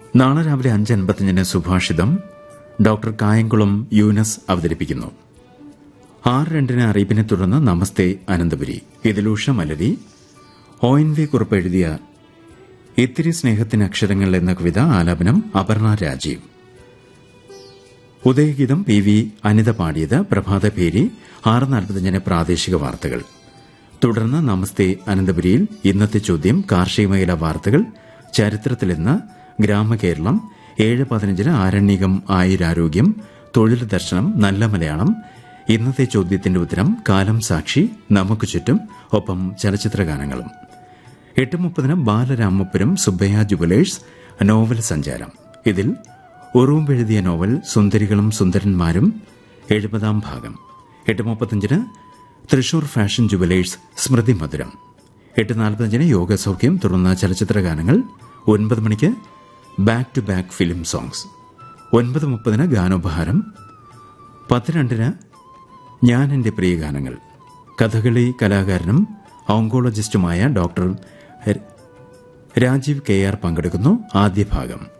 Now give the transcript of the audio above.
നാളെ രാവിലെ അഞ്ച് അൻപത്തിയഞ്ചിന് സുഭാഷിതം ഡോക്ടർ കായംകുളം യൂനസ് അവതരിപ്പിക്കുന്നു ആറ് രണ്ടിന് അറിയിപ്പിനെ തുടർന്ന് നമസ്തേ അനന്തപുരി ഇതിലൂഷ മലരി ഒ എൻ വി കുറിപ്പ് എഴുതിയ ഇത്തിരി സ്നേഹത്തിന് അക്ഷരങ്ങൾ എന്ന കവിത ആലാപനം അപർണ രാജീവ് ഉദയഗീതം പി വി അനിത പാടിയത് പ്രഭാത പേരി ആറ് നാൽപ്പത്തിയഞ്ചിന് പ്രാദേശിക വാർത്തകൾ തുടർന്ന് നമസ്തേ അനന്തപുരിയിൽ ഇന്നത്തെ ചോദ്യം കാർഷിക മേഖല വാർത്തകൾ ചരിത്രത്തിൽ ഇന്ന് ഗ്രാമകേരളം ഏഴ് പതിനഞ്ചിന് ആരണ്യകം ആയുരാരോഗ്യം തൊഴിൽ ദർശനം നല്ല മലയാളം ഇന്നത്തെ ചോദ്യത്തിന്റെ ഉത്തരം കാലം സാക്ഷി നമുക്ക് ചുറ്റും ഒപ്പം ചലച്ചിത്ര ഗാനങ്ങളും എട്ട് മുപ്പതിന് ബാലരാമപുരം സുബ്ബയ്യ ജുവലേഴ്സ് നോവൽ സഞ്ചാരം ഇതിൽ ഉറുമ്പെഴുതിയ നോവൽ സുന്ദരികളും സുന്ദരന്മാരും എഴുപതാം ഭാഗം എട്ട് മുപ്പത്തഞ്ചിന് തൃശൂർ ഫാഷൻ ജുവലേഴ്സ് സ്മൃതി മധുരം എട്ട് നാൽപ്പത്തഞ്ചിന് യോഗസൗഖ്യം തുടർന്ന് ചലച്ചിത്ര ഗാനങ്ങൾ ഒൻപത് മണിക്ക് back to back film songs ഒൻപത് മുപ്പതിന് ഗാനോപഹാരം പത്ത് രണ്ടിന് ഞാൻ എന്റെ പ്രിയ ഗാനങ്ങൾ കഥകളി കലാകാരനും ഓങ്കോളജിസ്റ്റുമായ ഡോക്ടർ രാജീവ് കെ ആർ പങ്കെടുക്കുന്നു ആദ്യ ഭാഗം